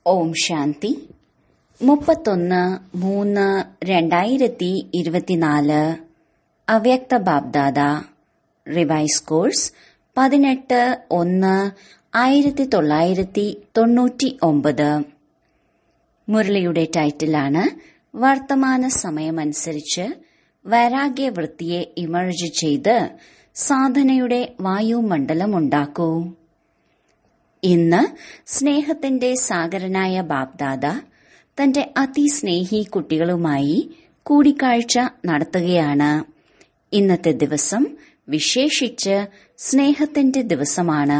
ഓം ശാന്തി മുപ്പത്തൊന്ന് മൂന്ന് രണ്ടായിരത്തി ഇരുപത്തിനാല് അവ്യക്ത ബാബ്ദാദ റിവൈസ് കോഴ്സ് പതിനെട്ട് ഒന്ന് ആയിരത്തി തൊള്ളായിരത്തി തൊണ്ണൂറ്റി ഒമ്പത് മുരളിയുടെ ടൈറ്റിലാണ് വർത്തമാന സമയമനുസരിച്ച് വൈരാഗ്യവൃത്തിയെ ഇമർജ് ചെയ്ത് സാധനയുടെ വായുമണ്ഡലമുണ്ടാക്കൂ ഇന്ന് സ്നേഹത്തിന്റെ സാഗരനായ ബാബ്ദാദ തന്റെ അതിസ്നേഹി കുട്ടികളുമായി കൂടിക്കാഴ്ച നടത്തുകയാണ് ഇന്നത്തെ ദിവസം വിശേഷിച്ച് സ്നേഹത്തിന്റെ ദിവസമാണ്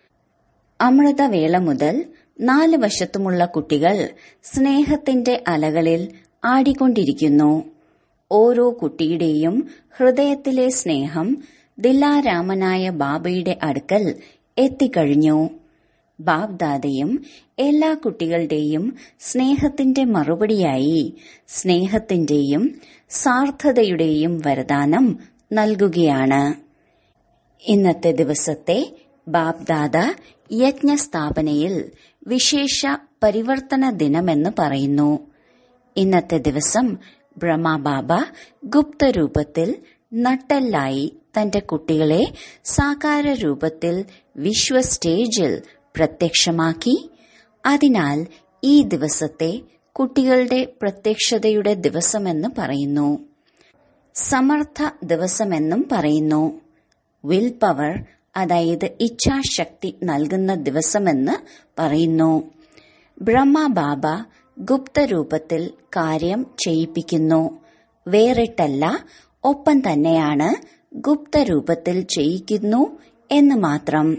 അമൃതവേള മുതൽ നാല് വശത്തുമുള്ള കുട്ടികൾ സ്നേഹത്തിന്റെ അലകളിൽ ആടിക്കൊണ്ടിരിക്കുന്നു ഓരോ കുട്ടിയുടെയും ഹൃദയത്തിലെ സ്നേഹം ദില്ലാരാമനായ ബാബയുടെ അടുക്കൽ എത്തിക്കഴിഞ്ഞു ബാബ്ദാദയും എല്ലാ കുട്ടികളുടെയും സ്നേഹത്തിന്റെ മറുപടിയായി സ്നേഹത്തിന്റെയും സാർത്ഥതയുടെയും വരദാനം നൽകുകയാണ് ഇന്നത്തെ ദിവസത്തെ ബാബ്ദാദ യജ്ഞസ്ഥാപനയിൽ വിശേഷ പരിവർത്തന ദിനമെന്ന് പറയുന്നു ഇന്നത്തെ ദിവസം ബ്രഹ്മബാബ ഗുപ്തരൂപത്തിൽ നട്ടെല്ലായി തന്റെ കുട്ടികളെ സാകാര രൂപത്തിൽ വിശ്വ സ്റ്റേജിൽ പ്രത്യക്ഷമാക്കി അതിനാൽ ഈ ദിവസത്തെ കുട്ടികളുടെ പ്രത്യക്ഷതയുടെ ദിവസമെന്ന് പറയുന്നു സമർത്ഥ ദിവസമെന്നും പറയുന്നു വിൽ പവർ അതായത് ഇച്ഛാശക്തി നൽകുന്ന ദിവസമെന്ന് പറയുന്നു ബ്രഹ്മബാബ ഗുപ്തരൂപത്തിൽ കാര്യം ചെയ്യിപ്പിക്കുന്നു വേറിട്ടല്ല ഒപ്പം തന്നെയാണ് ഗുപ്തരൂപത്തിൽ ചെയ്യിക്കുന്നു എന്ന് മാത്രം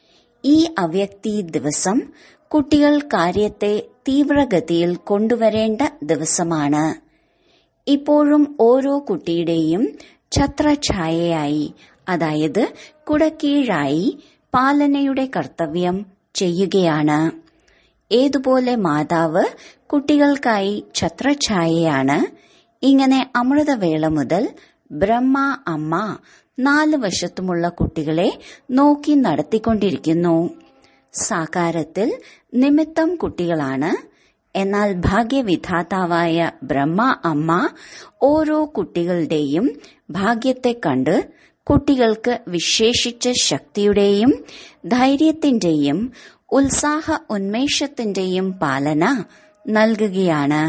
ഈ അവ്യക്തി ദിവസം കുട്ടികൾ കാര്യത്തെ തീവ്രഗതിയിൽ കൊണ്ടുവരേണ്ട ദിവസമാണ് ഇപ്പോഴും ഓരോ കുട്ടിയുടെയും ഛത്രഛായയായി അതായത് കുടക്കീഴായി പാലനയുടെ കർത്തവ്യം ചെയ്യുകയാണ് ഏതുപോലെ മാതാവ് കുട്ടികൾക്കായി ഛത്രഛായയാണ് ഇങ്ങനെ അമൃതവേള മുതൽ ബ്രഹ്മ അമ്മ നാല് വശത്തുമുള്ള കുട്ടികളെ നോക്കി നടത്തിക്കൊണ്ടിരിക്കുന്നു സാകാരത്തിൽ നിമിത്തം കുട്ടികളാണ് എന്നാൽ ഭാഗ്യവിധാതാവായ ബ്രഹ്മ അമ്മ ഓരോ കുട്ടികളുടെയും ഭാഗ്യത്തെ കണ്ട് കുട്ടികൾക്ക് വിശേഷിച്ച ശക്തിയുടെയും ധൈര്യത്തിന്റെയും ഉത്സാഹ ഉന്മേഷത്തിന്റെയും പാലന നൽകുകയാണ്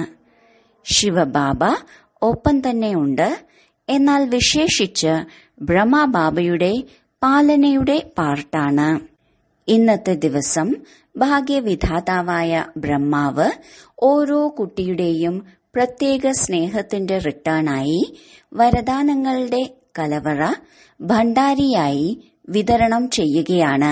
ശിവബാബ ഒപ്പം തന്നെയുണ്ട് എന്നാൽ വിശേഷിച്ച് ബ്രഹ്മബാബയുടെ പാലനയുടെ പാർട്ടാണ് ഇന്നത്തെ ദിവസം ഭാഗ്യവിധാതാവായ ബ്രഹ്മാവ് ഓരോ കുട്ടിയുടെയും പ്രത്യേക സ്നേഹത്തിന്റെ റിട്ടേണായി വരദാനങ്ങളുടെ കലവറ ഭണ്ഡാരിയായി വിതരണം ചെയ്യുകയാണ്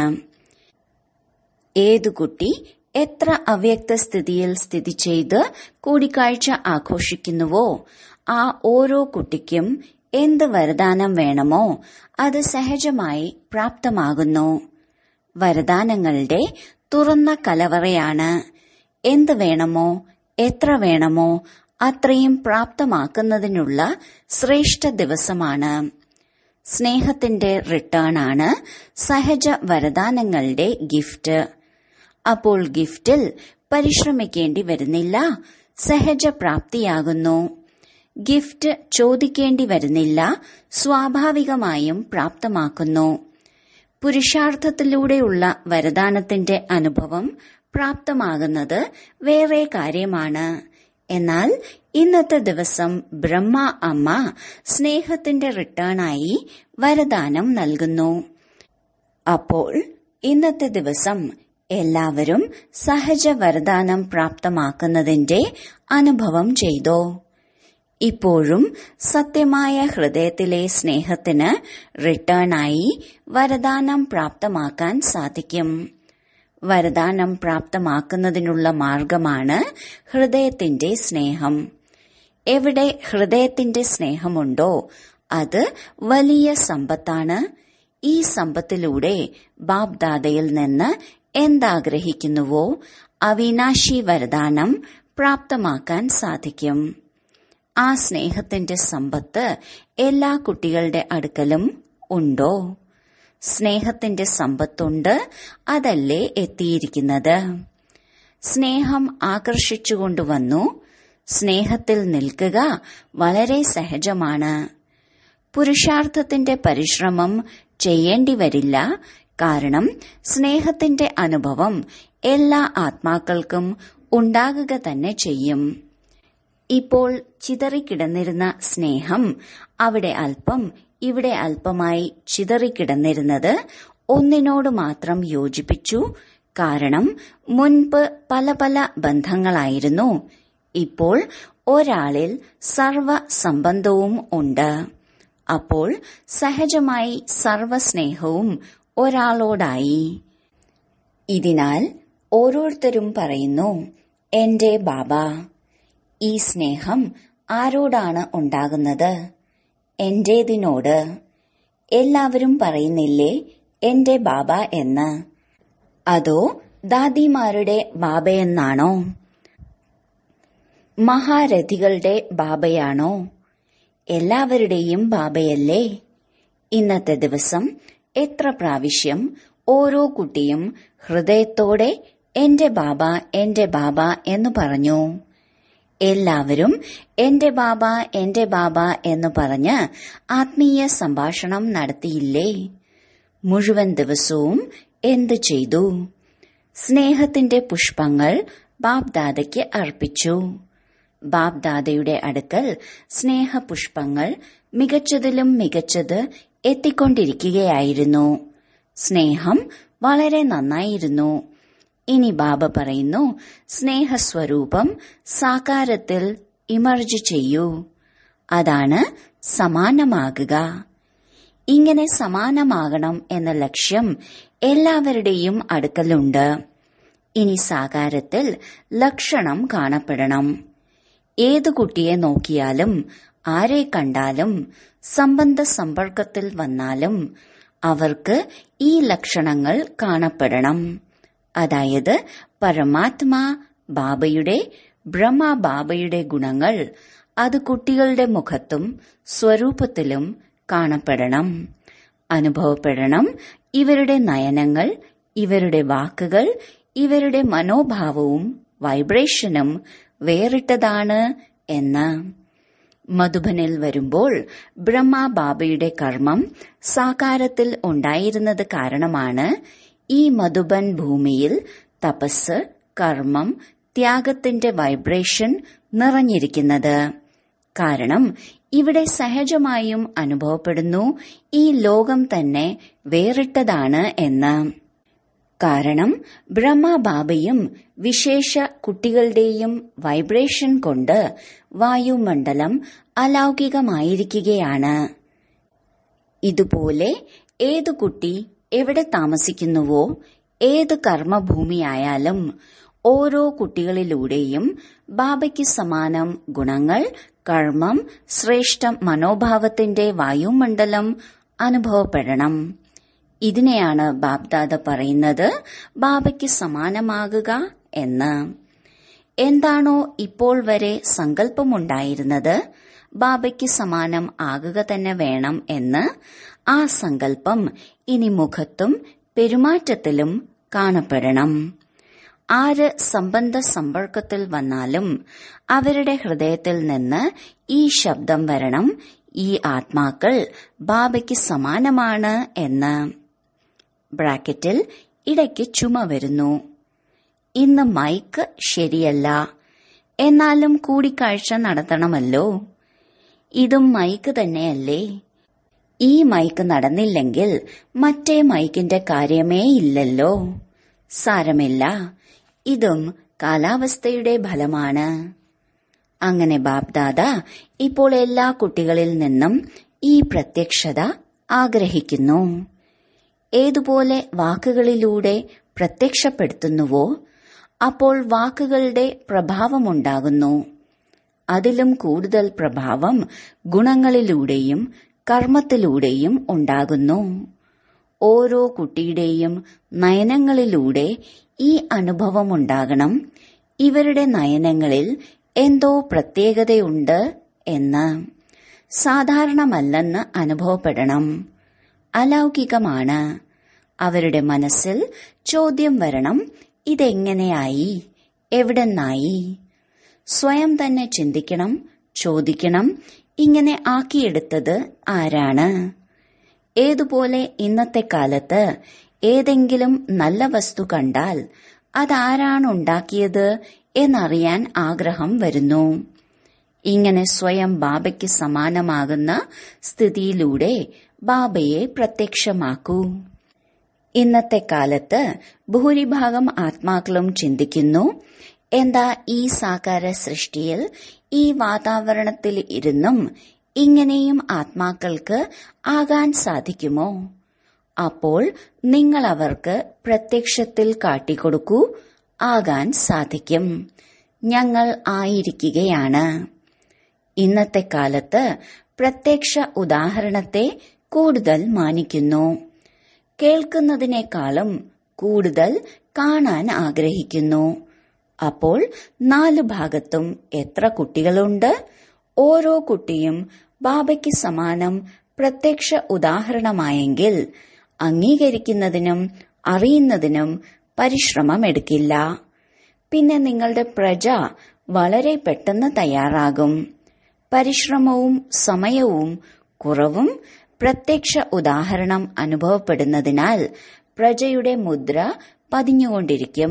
ഏതു കുട്ടി എത്ര അവ്യക്ത സ്ഥിതിയിൽ സ്ഥിതി ചെയ്ത് കൂടിക്കാഴ്ച ആഘോഷിക്കുന്നുവോ ആ ഓരോ കുട്ടിക്കും എന്ത് വരദാനം വേണമോ അത് സഹജമായി പ്രാപ്തമാകുന്നു വരദാനങ്ങളുടെ തുറന്ന കലവറയാണ് എന്ത് വേണമോ എത്ര വേണമോ അത്രയും പ്രാപ്തമാക്കുന്നതിനുള്ള ശ്രേഷ്ഠ ദിവസമാണ് സ്നേഹത്തിന്റെ റിട്ടേൺ ആണ് സഹജ വരദാനങ്ങളുടെ ഗിഫ്റ്റ് അപ്പോൾ ഗിഫ്റ്റിൽ പരിശ്രമിക്കേണ്ടി വരുന്നില്ല സഹജ പ്രാപ്തിയാകുന്നു ഗിഫ്റ്റ് ചോദിക്കേണ്ടി വരുന്നില്ല സ്വാഭാവികമായും പ്രാപ്തമാക്കുന്നു പുരുഷാർത്ഥത്തിലൂടെയുള്ള വരദാനത്തിന്റെ അനുഭവം പ്രാപ്തമാകുന്നത് വേറെ കാര്യമാണ് എന്നാൽ ഇന്നത്തെ ദിവസം ബ്രഹ്മ അമ്മ സ്നേഹത്തിന്റെ റിട്ടേണായി വരദാനം നൽകുന്നു അപ്പോൾ ഇന്നത്തെ ദിവസം എല്ലാവരും സഹജ വരദാനം പ്രാപ്തമാക്കുന്നതിന്റെ അനുഭവം ചെയ്തോ ഇപ്പോഴും സത്യമായ ഹൃദയത്തിലെ സ്നേഹത്തിന് റിട്ടേണായി വരദാനം പ്രാപ്തമാക്കാൻ സാധിക്കും വരദാനം പ്രാപ്തമാക്കുന്നതിനുള്ള മാർഗമാണ് ഹൃദയത്തിന്റെ സ്നേഹം എവിടെ ഹൃദയത്തിന്റെ സ്നേഹമുണ്ടോ അത് വലിയ സമ്പത്താണ് ഈ സമ്പത്തിലൂടെ ബാബ്ദാദയിൽ നിന്ന് എന്താഗ്രഹിക്കുന്നുവോ അവിനാശി വരദാനം പ്രാപ്തമാക്കാൻ സാധിക്കും ആ സ്നേഹത്തിന്റെ സമ്പത്ത് എല്ലാ കുട്ടികളുടെ അടുക്കലും ഉണ്ടോ സ്നേഹത്തിന്റെ സമ്പത്തുണ്ട് അതല്ലേ എത്തിയിരിക്കുന്നത് സ്നേഹം ആകർഷിച്ചുകൊണ്ടുവന്നു സ്നേഹത്തിൽ നിൽക്കുക വളരെ സഹജമാണ് പുരുഷാർത്ഥത്തിന്റെ പരിശ്രമം ചെയ്യേണ്ടി വരില്ല കാരണം സ്നേഹത്തിന്റെ അനുഭവം എല്ലാ ആത്മാക്കൾക്കും ഉണ്ടാകുക തന്നെ ചെയ്യും ഇപ്പോൾ ചിതറിക്കിടന്നിരുന്ന സ്നേഹം അവിടെ അല്പം ഇവിടെ അല്പമായി ചിതറിക്കിടന്നിരുന്നത് ഒന്നിനോട് മാത്രം യോജിപ്പിച്ചു കാരണം മുൻപ് പല പല ബന്ധങ്ങളായിരുന്നു ഇപ്പോൾ ഒരാളിൽ സർവ സംബന്ധവും ഉണ്ട് അപ്പോൾ സഹജമായി സർവസ്നേഹവും ഒരാളോടായി ഇതിനാൽ ഓരോരുത്തരും പറയുന്നു എന്റെ ബാബ ഈ സ്നേഹം ആരോടാണ് ഉണ്ടാകുന്നത് എന്റേതിനോട് എല്ലാവരും പറയുന്നില്ലേ എന്റെ ബാബ എന്ന് അതോ ദാദിമാരുടെ ബാബയെന്നാണോ മഹാരഥികളുടെ ബാബയാണോ എല്ലാവരുടെയും ബാബയല്ലേ ഇന്നത്തെ ദിവസം എത്ര പ്രാവശ്യം ഓരോ കുട്ടിയും ഹൃദയത്തോടെ എന്റെ ബാബ എന്റെ ബാബ എന്ന് പറഞ്ഞു എല്ലാവരും എന്റെ ബാബ എന്റെ ബാബ എന്ന് പറഞ്ഞ് ആത്മീയ സംഭാഷണം നടത്തിയില്ലേ മുഴുവൻ ദിവസവും എന്തു ചെയ്തു സ്നേഹത്തിന്റെ പുഷ്പങ്ങൾ ബാബ്ദാദയ്ക്ക് അർപ്പിച്ചു ബാബ്ദാദയുടെ അടുക്കൽ സ്നേഹപുഷ്പങ്ങൾ മികച്ചതിലും മികച്ചത് എത്തിക്കൊണ്ടിരിക്കുകയായിരുന്നു സ്നേഹം വളരെ നന്നായിരുന്നു ഇനി ബാബ പറയുന്നു സ്നേഹസ്വരൂപം സാകാരത്തിൽ ഇമർജ് ചെയ്യൂ അതാണ് സമാനമാകുക ഇങ്ങനെ സമാനമാകണം എന്ന ലക്ഷ്യം എല്ലാവരുടെയും അടുക്കലുണ്ട് ഇനി സാകാരത്തിൽ ലക്ഷണം കാണപ്പെടണം ഏതു കുട്ടിയെ നോക്കിയാലും ആരെ കണ്ടാലും സംബന്ധ സമ്പർക്കത്തിൽ വന്നാലും അവർക്ക് ഈ ലക്ഷണങ്ങൾ കാണപ്പെടണം അതായത് പരമാത്മാ ബാബയുടെ ബ്രഹ്മ ബാബയുടെ ഗുണങ്ങൾ അത് കുട്ടികളുടെ മുഖത്തും സ്വരൂപത്തിലും കാണപ്പെടണം അനുഭവപ്പെടണം ഇവരുടെ നയനങ്ങൾ ഇവരുടെ വാക്കുകൾ ഇവരുടെ മനോഭാവവും വൈബ്രേഷനും വേറിട്ടതാണ് എന്ന് മധുബനിൽ വരുമ്പോൾ ബ്രഹ്മ ബാബയുടെ കർമ്മം സാകാരത്തിൽ ഉണ്ടായിരുന്നത് കാരണമാണ് ഈ മധുബൻ ഭൂമിയിൽ തപസ് കർമ്മം ത്യാഗത്തിന്റെ വൈബ്രേഷൻ നിറഞ്ഞിരിക്കുന്നത് കാരണം ഇവിടെ സഹജമായും അനുഭവപ്പെടുന്നു ഈ ലോകം തന്നെ വേറിട്ടതാണ് എന്ന് കാരണം ബ്രഹ്മബാബയും വിശേഷ കുട്ടികളുടെയും വൈബ്രേഷൻ കൊണ്ട് വായുമണ്ഡലം അലൗകികമായിരിക്കുകയാണ് ഇതുപോലെ ഏതു കുട്ടി എവിടെ താമസിക്കുന്നുവോ ഏത് കർമ്മഭൂമിയായാലും ഓരോ കുട്ടികളിലൂടെയും ബാബയ്ക്ക് സമാനം ഗുണങ്ങൾ കർമ്മം ശ്രേഷ്ഠ മനോഭാവത്തിന്റെ വായുമണ്ഡലം അനുഭവപ്പെടണം ഇതിനെയാണ് ബാബ്ദാദ പറയുന്നത് ബാബയ്ക്ക് സമാനമാകുക എന്ന് എന്താണോ ഇപ്പോൾ വരെ സങ്കല്പമുണ്ടായിരുന്നത് ബാബയ്ക്ക് സമാനം ആകുക തന്നെ വേണം എന്ന് ആ സങ്കല്പം ഇനി മുഖത്തും പെരുമാറ്റത്തിലും കാണപ്പെടണം ആര് സംബന്ധ സമ്പർക്കത്തിൽ വന്നാലും അവരുടെ ഹൃദയത്തിൽ നിന്ന് ഈ ശബ്ദം വരണം ഈ ആത്മാക്കൾ ബാബയ്ക്ക് സമാനമാണ് എന്ന് ബ്രാക്കറ്റിൽ ഇടയ്ക്ക് ചുമ വരുന്നു ഇന്ന് മൈക്ക് ശരിയല്ല എന്നാലും കൂടിക്കാഴ്ച നടത്തണമല്ലോ ഇതും മൈക്ക് തന്നെയല്ലേ ഈ മൈക്ക് നടന്നില്ലെങ്കിൽ മറ്റേ മൈക്കിന്റെ കാര്യമേ ഇല്ലല്ലോ സാരമില്ല ഇതും കാലാവസ്ഥയുടെ ഫലമാണ് അങ്ങനെ ബാബ്ദാദ ഇപ്പോൾ എല്ലാ കുട്ടികളിൽ നിന്നും ഈ പ്രത്യക്ഷത ആഗ്രഹിക്കുന്നു ഏതുപോലെ വാക്കുകളിലൂടെ പ്രത്യക്ഷപ്പെടുത്തുന്നുവോ അപ്പോൾ വാക്കുകളുടെ പ്രഭാവമുണ്ടാകുന്നു അതിലും കൂടുതൽ പ്രഭാവം ഗുണങ്ങളിലൂടെയും കർമ്മത്തിലൂടെയും ഉണ്ടാകുന്നു ഓരോ കുട്ടിയുടെയും നയനങ്ങളിലൂടെ ഈ അനുഭവമുണ്ടാകണം ഇവരുടെ നയനങ്ങളിൽ എന്തോ പ്രത്യേകതയുണ്ട് എന്ന് സാധാരണമല്ലെന്ന് അനുഭവപ്പെടണം അലൗകികമാണ് അവരുടെ മനസ്സിൽ ചോദ്യം വരണം ഇതെങ്ങനെയായി എവിടെന്നായി സ്വയം തന്നെ ചിന്തിക്കണം ചോദിക്കണം ഇങ്ങനെ ആക്കിയെടുത്തത് ആരാണ് ഏതുപോലെ ഇന്നത്തെ കാലത്ത് ഏതെങ്കിലും നല്ല വസ്തു കണ്ടാൽ അതാരാണ് ഉണ്ടാക്കിയത് എന്നറിയാൻ ആഗ്രഹം വരുന്നു ഇങ്ങനെ സ്വയം ബാബയ്ക്ക് സമാനമാകുന്ന സ്ഥിതിയിലൂടെ ബാബയെ പ്രത്യക്ഷമാക്കൂ ഇന്നത്തെ കാലത്ത് ഭൂരിഭാഗം ആത്മാക്കളും ചിന്തിക്കുന്നു എന്താ ഈ സാകാര സൃഷ്ടിയിൽ ഈ വാതാവരണത്തിൽ ഇരുന്നും ഇങ്ങനെയും ആത്മാക്കൾക്ക് ആകാൻ സാധിക്കുമോ അപ്പോൾ നിങ്ങൾ അവർക്ക് പ്രത്യക്ഷത്തിൽ കാട്ടിക്കൊടുക്കൂ ആകാൻ സാധിക്കും ഞങ്ങൾ ആയിരിക്കുകയാണ് ഇന്നത്തെ കാലത്ത് പ്രത്യക്ഷ ഉദാഹരണത്തെ കൂടുതൽ മാനിക്കുന്നു കേൾക്കുന്നതിനേക്കാളും കൂടുതൽ കാണാൻ ആഗ്രഹിക്കുന്നു അപ്പോൾ നാല് ഭാഗത്തും എത്ര കുട്ടികളുണ്ട് ഓരോ കുട്ടിയും ബാബയ്ക്ക് സമാനം പ്രത്യക്ഷ ഉദാഹരണമായെങ്കിൽ അംഗീകരിക്കുന്നതിനും അറിയുന്നതിനും പരിശ്രമമെടുക്കില്ല പിന്നെ നിങ്ങളുടെ പ്രജ വളരെ പെട്ടെന്ന് തയ്യാറാകും പരിശ്രമവും സമയവും കുറവും പ്രത്യക്ഷ ഉദാഹരണം അനുഭവപ്പെടുന്നതിനാൽ പ്രജയുടെ മുദ്ര പതിഞ്ഞുകൊണ്ടിരിക്കും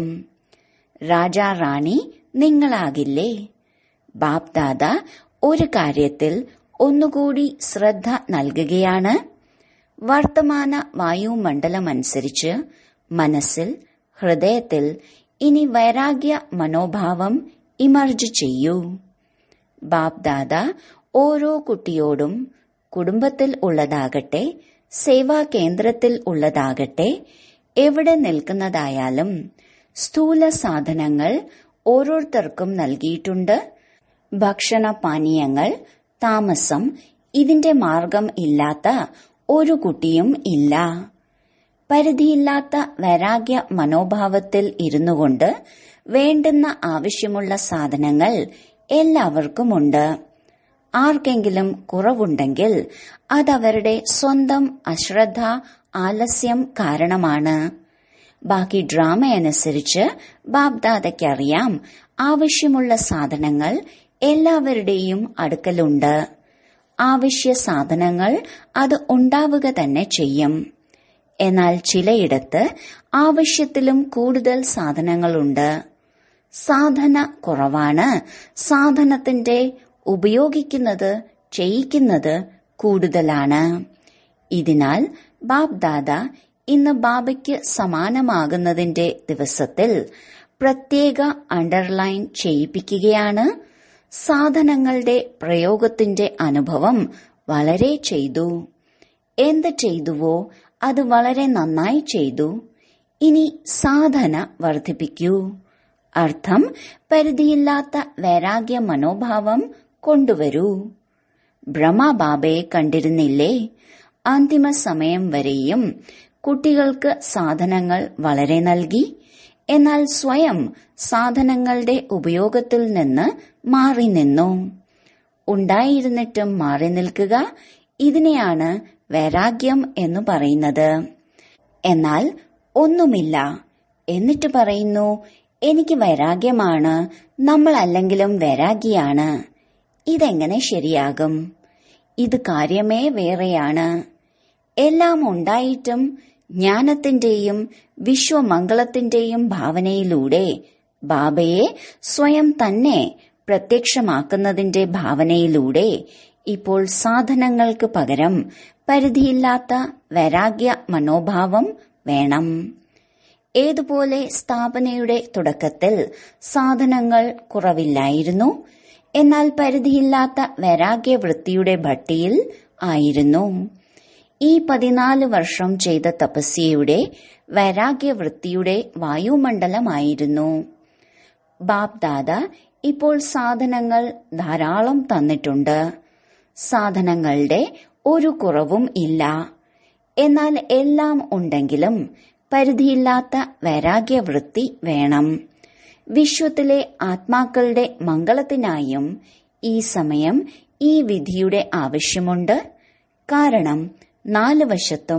രാജാ റാണി നിങ്ങളാകില്ലേ ബാപ്ദാദ ഒരു കാര്യത്തിൽ ഒന്നുകൂടി ശ്രദ്ധ നൽകുകയാണ് വർത്തമാന വായുമണ്ഡലമനുസരിച്ച് മനസ്സിൽ ഹൃദയത്തിൽ ഇനി വൈരാഗ്യ മനോഭാവം ഇമർജ് ചെയ്യൂ ബാപ്ദാദ ഓരോ കുട്ടിയോടും കുടുംബത്തിൽ ഉള്ളതാകട്ടെ സേവാ കേന്ദ്രത്തിൽ ഉള്ളതാകട്ടെ എവിടെ നിൽക്കുന്നതായാലും സ്ഥൂല സാധനങ്ങൾ ഓരോരുത്തർക്കും നൽകിയിട്ടുണ്ട് ഭക്ഷണ പാനീയങ്ങൾ താമസം ഇതിന്റെ മാർഗം ഇല്ലാത്ത ഒരു കുട്ടിയും ഇല്ല പരിധിയില്ലാത്ത വൈരാഗ്യ മനോഭാവത്തിൽ ഇരുന്നുകൊണ്ട് വേണ്ടുന്ന ആവശ്യമുള്ള സാധനങ്ങൾ എല്ലാവർക്കുമുണ്ട് ആർക്കെങ്കിലും കുറവുണ്ടെങ്കിൽ അതവരുടെ സ്വന്തം അശ്രദ്ധ ആലസ്യം കാരണമാണ് ബാക്കി ഡ്രാമ അനുസരിച്ച് ബാബ്ദാദയ്ക്കറിയാം ആവശ്യമുള്ള സാധനങ്ങൾ എല്ലാവരുടെയും അടുക്കലുണ്ട് ആവശ്യ സാധനങ്ങൾ അത് ഉണ്ടാവുക തന്നെ ചെയ്യും എന്നാൽ ചിലയിടത്ത് ആവശ്യത്തിലും കൂടുതൽ സാധനങ്ങളുണ്ട് സാധന കുറവാണ് സാധനത്തിന്റെ ഉപയോഗിക്കുന്നത് ചെയ്യിക്കുന്നത് കൂടുതലാണ് ഇതിനാൽ ബാബ്ദാദ ഇന്ന് ബാബയ്ക്ക് സമാനമാകുന്നതിന്റെ ദിവസത്തിൽ പ്രത്യേക അണ്ടർലൈൻ ചെയ്യിപ്പിക്കുകയാണ് സാധനങ്ങളുടെ പ്രയോഗത്തിന്റെ അനുഭവം വളരെ ചെയ്തു എന്ത് ചെയ്തുവോ അത് വളരെ നന്നായി ചെയ്തു ഇനി സാധന വർദ്ധിപ്പിക്കൂ അർത്ഥം പരിധിയില്ലാത്ത വൈരാഗ്യ മനോഭാവം കൊണ്ടുവരൂ ബ്രഹ്മബാബയെ കണ്ടിരുന്നില്ലേ അന്തിമ സമയം വരെയും കുട്ടികൾക്ക് സാധനങ്ങൾ വളരെ നൽകി എന്നാൽ സ്വയം സാധനങ്ങളുടെ ഉപയോഗത്തിൽ നിന്ന് മാറി നിന്നു ഉണ്ടായിരുന്നിട്ടും മാറി നിൽക്കുക ഇതിനെയാണ് വൈരാഗ്യം എന്ന് പറയുന്നത് എന്നാൽ ഒന്നുമില്ല എന്നിട്ട് പറയുന്നു എനിക്ക് വൈരാഗ്യമാണ് നമ്മൾ അല്ലെങ്കിലും വൈരാഗ്യാണ് ഇതെങ്ങനെ ശരിയാകും ഇത് കാര്യമേ വേറെയാണ് എല്ലാം ഉണ്ടായിട്ടും ജ്ഞാനത്തിന്റെയും വിശ്വമംഗളത്തിന്റെയും ഭാവനയിലൂടെ ബാബയെ സ്വയം തന്നെ പ്രത്യക്ഷമാക്കുന്നതിന്റെ ഭാവനയിലൂടെ ഇപ്പോൾ സാധനങ്ങൾക്ക് പകരം പരിധിയില്ലാത്ത വൈരാഗ്യ മനോഭാവം വേണം ഏതുപോലെ സ്ഥാപനയുടെ തുടക്കത്തിൽ സാധനങ്ങൾ കുറവില്ലായിരുന്നു എന്നാൽ പരിധിയില്ലാത്ത വൈരാഗ്യവൃത്തിയുടെ ഭട്ടിയിൽ ആയിരുന്നു ഈ പതിനാല് വർഷം ചെയ്ത തപസ്യയുടെ വൈരാഗ്യവൃത്തിയുടെ വായുമണ്ഡലമായിരുന്നു ബാബ് ദാദ ഇപ്പോൾ സാധനങ്ങൾ ധാരാളം തന്നിട്ടുണ്ട് സാധനങ്ങളുടെ ഒരു കുറവും ഇല്ല എന്നാൽ എല്ലാം ഉണ്ടെങ്കിലും പരിധിയില്ലാത്ത വൈരാഗ്യവൃത്തി വേണം വിശ്വത്തിലെ ആത്മാക്കളുടെ മംഗളത്തിനായും ഈ സമയം ഈ വിധിയുടെ ആവശ്യമുണ്ട് കാരണം നാല് വശത്തും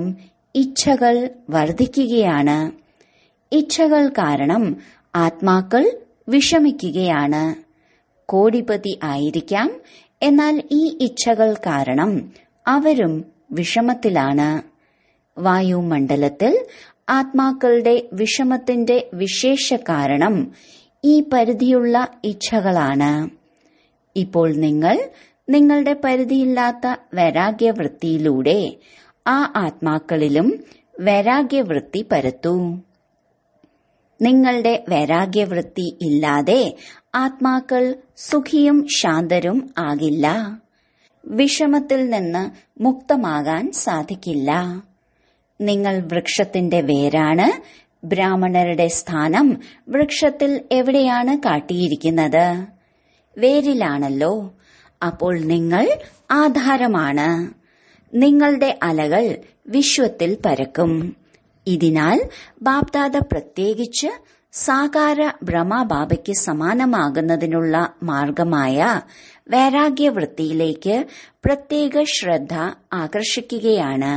ഇച്ഛകൾ വർദ്ധിക്കുകയാണ് ഇച്ഛകൾ കാരണം ആത്മാക്കൾ വിഷമിക്കുകയാണ് കോടിപതി ആയിരിക്കാം എന്നാൽ ഈ ഇച്ഛകൾ കാരണം അവരും വിഷമത്തിലാണ് വായുമണ്ഡലത്തിൽ ആത്മാക്കളുടെ വിഷമത്തിന്റെ വിശേഷ കാരണം ഈ പരിധിയുള്ള ഇച്ഛകളാണ് ഇപ്പോൾ നിങ്ങൾ നിങ്ങളുടെ പരിധിയില്ലാത്ത വൈരാഗ്യവൃത്തിയിലൂടെ ആ ആത്മാക്കളിലും വൈരാഗ്യവൃത്തി പരത്തൂ നിങ്ങളുടെ വൈരാഗ്യവൃത്തി ഇല്ലാതെ ആത്മാക്കൾ സുഖിയും ശാന്തരും ആകില്ല വിഷമത്തിൽ നിന്ന് മുക്തമാകാൻ സാധിക്കില്ല നിങ്ങൾ വൃക്ഷത്തിന്റെ വേരാണ് ബ്രാഹ്മണരുടെ സ്ഥാനം വൃക്ഷത്തിൽ എവിടെയാണ് കാട്ടിയിരിക്കുന്നത് വേരിലാണല്ലോ അപ്പോൾ നിങ്ങൾ ആധാരമാണ് നിങ്ങളുടെ അലകൾ വിശ്വത്തിൽ പരക്കും ഇതിനാൽ ബാബ്ദാദ പ്രത്യേകിച്ച് സാകാര ബ്രഹ്മബാബയ്ക്ക് സമാനമാകുന്നതിനുള്ള മാർഗമായ വൈരാഗ്യവൃത്തിയിലേക്ക് പ്രത്യേക ശ്രദ്ധ ആകർഷിക്കുകയാണ്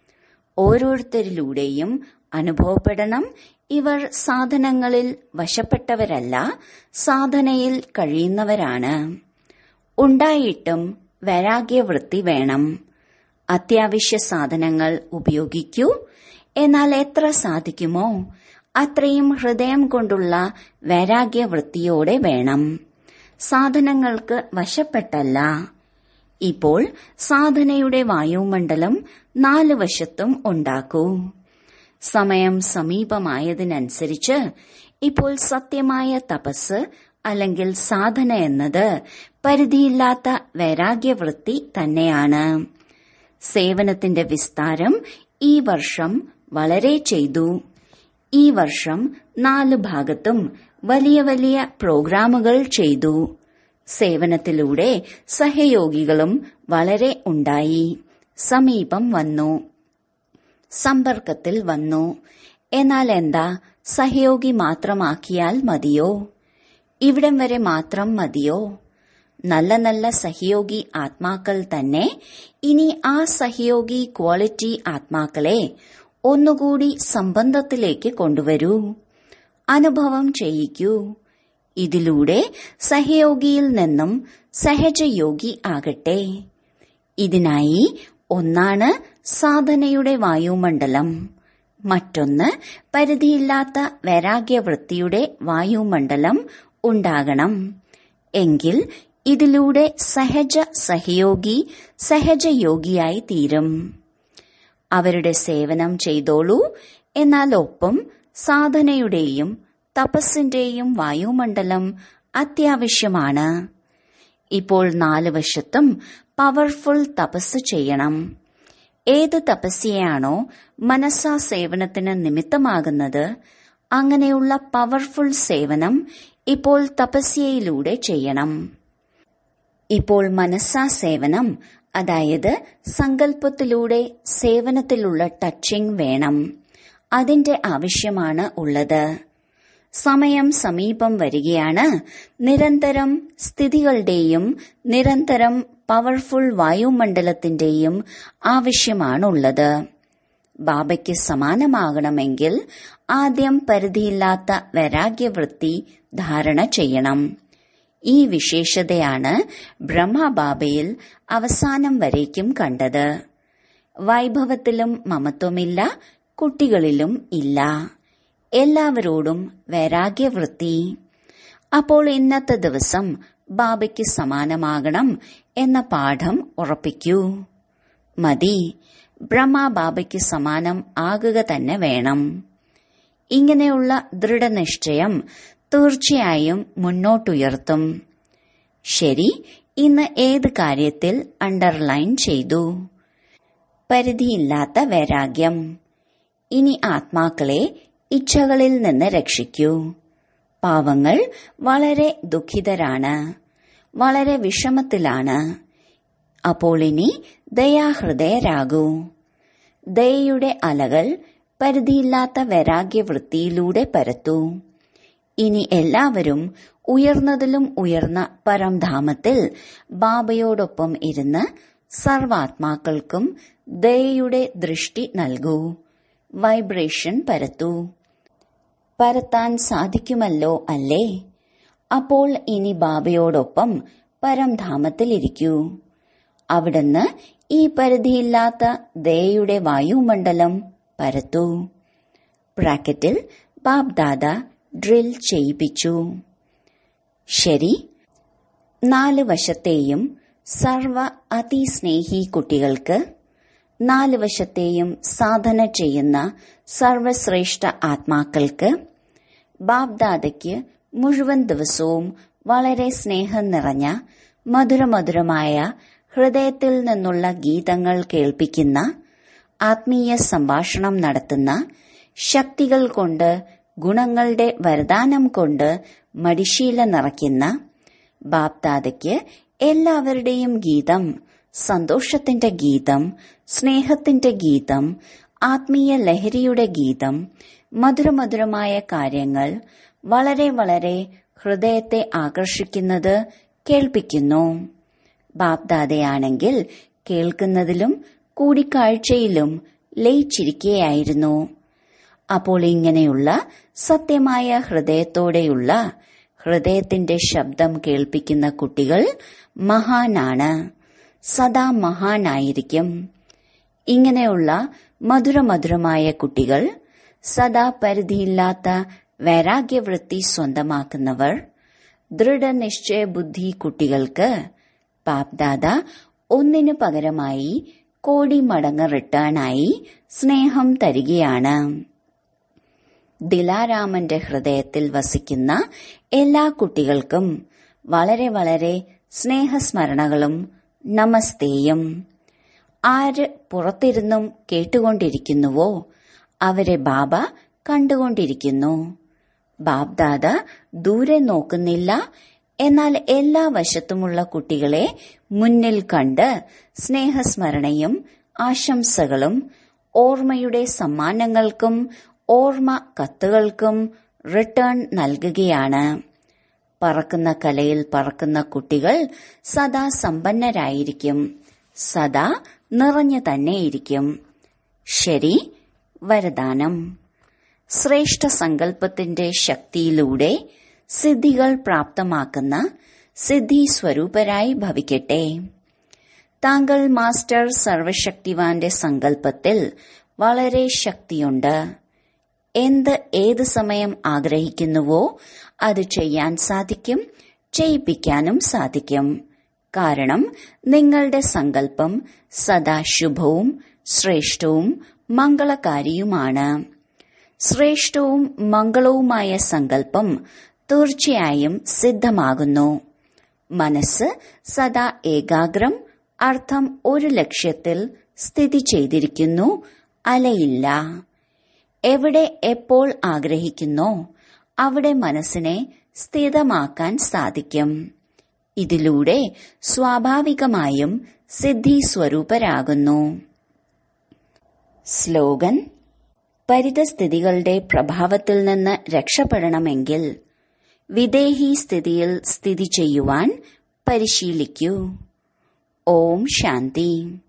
ഓരോരുത്തരിലൂടെയും അനുഭവപ്പെടണം ഇവർ സാധനങ്ങളിൽ വശപ്പെട്ടവരല്ല സാധനയിൽ കഴിയുന്നവരാണ് ഉണ്ടായിട്ടും വൈരാഗ്യവൃത്തി വേണം അത്യാവശ്യ സാധനങ്ങൾ ഉപയോഗിക്കൂ എന്നാൽ എത്ര സാധിക്കുമോ അത്രയും ഹൃദയം കൊണ്ടുള്ള വൈരാഗ്യവൃത്തിയോടെ വേണം സാധനങ്ങൾക്ക് വശപ്പെട്ടല്ല ഇപ്പോൾ സാധനയുടെ വായുമണ്ഡലം നാല് വശത്തും ഉണ്ടാക്കൂ സമയം സമീപമായതിനനുസരിച്ച് ഇപ്പോൾ സത്യമായ തപസ് അല്ലെങ്കിൽ സാധന എന്നത് പരിധിയില്ലാത്ത വൈരാഗ്യവൃത്തി തന്നെയാണ് സേവനത്തിന്റെ വിസ്താരം ഈ വർഷം വളരെ ചെയ്തു ഈ വർഷം നാല് ഭാഗത്തും വലിയ വലിയ പ്രോഗ്രാമുകൾ ചെയ്തു സേവനത്തിലൂടെ സഹയോഗികളും വളരെ ഉണ്ടായി സമീപം വന്നു സമ്പർക്കത്തിൽ വന്നു എന്നാൽ എന്താ സഹയോഗി മാത്രമാക്കിയാൽ മതിയോ ഇവിടം വരെ മാത്രം മതിയോ നല്ല നല്ല സഹയോഗി ആത്മാക്കൾ തന്നെ ഇനി ആ സഹയോഗി ക്വാളിറ്റി ആത്മാക്കളെ ഒന്നുകൂടി സംബന്ധത്തിലേക്ക് കൊണ്ടുവരൂ അനുഭവം ചെയ്യിക്കൂ ഇതിലൂടെ സഹയോഗിയിൽ നിന്നും സഹജയോഗി ആകട്ടെ ഇതിനായി ഒന്നാണ് സാധനയുടെ വായുമണ്ഡലം മറ്റൊന്ന് പരിധിയില്ലാത്ത വൈരാഗ്യവൃത്തിയുടെ വായുമണ്ഡലം ഉണ്ടാകണം എങ്കിൽ ഇതിലൂടെ സഹജ സഹയോഗി സഹജയോഗിയായി തീരും അവരുടെ സേവനം ചെയ്തോളൂ എന്നാൽ ഒപ്പം സാധനയുടെയും തപസ്സിന്റെയും വായുമണ്ഡലം അത്യാവശ്യമാണ് ഇപ്പോൾ നാല് വശത്തും പവർഫുൾ തപസ് ചെയ്യണം ഏത് തപസ്യയാണോ മനസ്സാ സേവനത്തിന് നിമിത്തമാകുന്നത് അങ്ങനെയുള്ള പവർഫുൾ സേവനം ഇപ്പോൾ തപസ്യയിലൂടെ ചെയ്യണം ഇപ്പോൾ മനസ്സാ സേവനം അതായത് സങ്കല്പത്തിലൂടെ സേവനത്തിലുള്ള ടച്ചിങ് വേണം അതിന്റെ ആവശ്യമാണ് ഉള്ളത് സമയം സമീപം വരികയാണ് നിരന്തരം സ്ഥിതികളുടെയും നിരന്തരം പവർഫുൾ വായുമണ്ഡലത്തിന്റെയും ആവശ്യമാണുള്ളത് ബാബയ്ക്ക് സമാനമാകണമെങ്കിൽ ആദ്യം പരിധിയില്ലാത്ത വൈരാഗ്യവൃത്തി ധാരണ ചെയ്യണം ഈ വിശേഷതയാണ് ബ്രഹ്മബാബയിൽ അവസാനം വരേക്കും കണ്ടത് വൈഭവത്തിലും മമത്വമില്ല കുട്ടികളിലും ഇല്ല എല്ലാവരോടും വൈരാഗ്യവൃത്തി അപ്പോൾ ഇന്നത്തെ ദിവസം ബാബയ്ക്ക് സമാനമാകണം എന്ന പാഠം ഉറപ്പിക്കൂ മതി ബ്രഹ്മ ബാബയ്ക്ക് സമാനം ആകുക തന്നെ വേണം ഇങ്ങനെയുള്ള ദൃഢനിശ്ചയം തീർച്ചയായും മുന്നോട്ടുയർത്തും ശരി ഇന്ന് ഏത് കാര്യത്തിൽ അണ്ടർലൈൻ ചെയ്തു പരിധിയില്ലാത്ത വൈരാഗ്യം ഇനി ആത്മാക്കളെ ഇച്ഛകളിൽ നിന്ന് രക്ഷിക്കൂ പാവങ്ങൾ വളരെ ദുഃഖിതരാണ് വളരെ വിഷമത്തിലാണ് അപ്പോൾ ഇനി ദയാഹൃദയരാകൂ ദയയുടെ അലകൾ പരിധിയില്ലാത്ത വൈരാഗ്യവൃത്തിയിലൂടെ പരത്തൂ ഇനി എല്ലാവരും ഉയർന്നതിലും ഉയർന്ന പരംധാമത്തിൽ ബാബയോടൊപ്പം ഇരുന്ന് സർവാത്മാക്കൾക്കും ദയയുടെ ദൃഷ്ടി നൽകൂ വൈബ്രേഷൻ പരത്തൂ പരത്താൻ സാധിക്കുമല്ലോ അല്ലേ അപ്പോൾ ഇനി ബാബയോടൊപ്പം പരംധാമത്തിലിരിക്കൂ അവിടുന്ന് ഈ പരിധിയില്ലാത്ത ദയയുടെ വായുമണ്ഡലം പരത്തു ബ്രാക്കറ്റിൽ ബാബ്ദാദ ഡ്രിൽ ചെയ്യിപ്പിച്ചു ശരി നാല് വശത്തെയും സർവ അതിസ്നേഹി കുട്ടികൾക്ക് നാല് വശത്തെയും സാധന ചെയ്യുന്ന സർവശ്രേഷ്ഠ ആത്മാക്കൾക്ക് ബാബ്ദാദയ്ക്ക് മുഴുവൻ ദിവസവും വളരെ സ്നേഹം നിറഞ്ഞ മധുരമധുരമായ ഹൃദയത്തിൽ നിന്നുള്ള ഗീതങ്ങൾ കേൾപ്പിക്കുന്ന ആത്മീയ സംഭാഷണം നടത്തുന്ന ശക്തികൾ കൊണ്ട് ഗുണങ്ങളുടെ വരദാനം കൊണ്ട് മടിശീല നിറയ്ക്കുന്ന ബാപ്ദാദയ്ക്ക് എല്ലാവരുടെയും ഗീതം സന്തോഷത്തിന്റെ ഗീതം സ്നേഹത്തിന്റെ ഗീതം ആത്മീയ ലഹരിയുടെ ഗീതം മധുരമധുരമായ കാര്യങ്ങൾ വളരെ വളരെ ഹൃദയത്തെ ആകർഷിക്കുന്നത് കേൾപ്പിക്കുന്നു ബാപ്ദാദയാണെങ്കിൽ കേൾക്കുന്നതിലും കൂടിക്കാഴ്ചയിലും ലയിച്ചിരിക്കുകയായിരുന്നു അപ്പോൾ ഇങ്ങനെയുള്ള സത്യമായ ഹൃദയത്തോടെയുള്ള ഹൃദയത്തിന്റെ ശബ്ദം കേൾപ്പിക്കുന്ന കുട്ടികൾ മഹാനാണ് സദാ മഹാനായിരിക്കും ഇങ്ങനെയുള്ള മധുരമധുരമായ കുട്ടികൾ സദാ പരിധിയില്ലാത്ത വൈരാഗ്യവൃത്തി സ്വന്തമാക്കുന്നവർ ദൃഢനിശ്ചയ ബുദ്ധി കുട്ടികൾക്ക് പാപ്ദാദ ഒന്നിനു പകരമായി കോടി മടങ്ങ് റിട്ടേണായി സ്നേഹം തരികയാണ് ദിലാരാമന്റെ ഹൃദയത്തിൽ വസിക്കുന്ന എല്ലാ കുട്ടികൾക്കും വളരെ വളരെ സ്നേഹസ്മരണകളും നമസ്തേയും ആര് പുറത്തിരുന്നും കേട്ടുകൊണ്ടിരിക്കുന്നുവോ അവരെ ബാബ കണ്ടുകൊണ്ടിരിക്കുന്നു ബാബ്ദാദ ദൂരെ നോക്കുന്നില്ല എന്നാൽ എല്ലാ വശത്തുമുള്ള കുട്ടികളെ മുന്നിൽ കണ്ട് സ്നേഹസ്മരണയും ആശംസകളും ഓർമ്മയുടെ സമ്മാനങ്ങൾക്കും ഓർമ്മ കത്തുകൾക്കും റിട്ടേൺ നൽകുകയാണ് പറക്കുന്ന കലയിൽ പറക്കുന്ന കുട്ടികൾ സദാ സമ്പന്നരായിരിക്കും സദാ നിറഞ്ഞു തന്നെയിരിക്കും ശരി വരദാനം ശ്രേഷ്ഠ സങ്കല്പത്തിന്റെ ശക്തിയിലൂടെ സിദ്ധികൾ പ്രാപ്തമാക്കുന്ന സിദ്ധി സ്വരൂപരായി ഭവിക്കട്ടെ താങ്കൾ മാസ്റ്റർ സർവശക്തിവാന്റെ സങ്കല്പത്തിൽ വളരെ ശക്തിയുണ്ട് എന്ത് ഏത് സമയം ആഗ്രഹിക്കുന്നുവോ അത് ചെയ്യാൻ സാധിക്കും ചെയ്യിപ്പിക്കാനും സാധിക്കും കാരണം നിങ്ങളുടെ സങ്കല്പം സദാ ശുഭവും ശ്രേഷ്ഠവും മംഗളകാരിയുമാണ് ശ്രേഷ്ഠവും മംഗളവുമായ സങ്കല്പം തീർച്ചയായും സിദ്ധമാകുന്നു മനസ്സ് സദാ ഏകാഗ്രം അർത്ഥം ഒരു ലക്ഷ്യത്തിൽ സ്ഥിതി ചെയ്തിരിക്കുന്നു അലയില്ല എവിടെ എപ്പോൾ ആഗ്രഹിക്കുന്നോ അവിടെ മനസ്സിനെ സ്ഥിതമാക്കാൻ സാധിക്കും ഇതിലൂടെ സ്വാഭാവികമായും സിദ്ധി സ്വരൂപരാകുന്നു സ്ലോഗൻ പരിതസ്ഥിതികളുടെ പ്രഭാവത്തിൽ നിന്ന് രക്ഷപ്പെടണമെങ്കിൽ വിദേഹി സ്ഥിതിയിൽ സ്ഥിതി ചെയ്യുവാൻ പരിശീലിക്കൂ ഓം ശാന്തി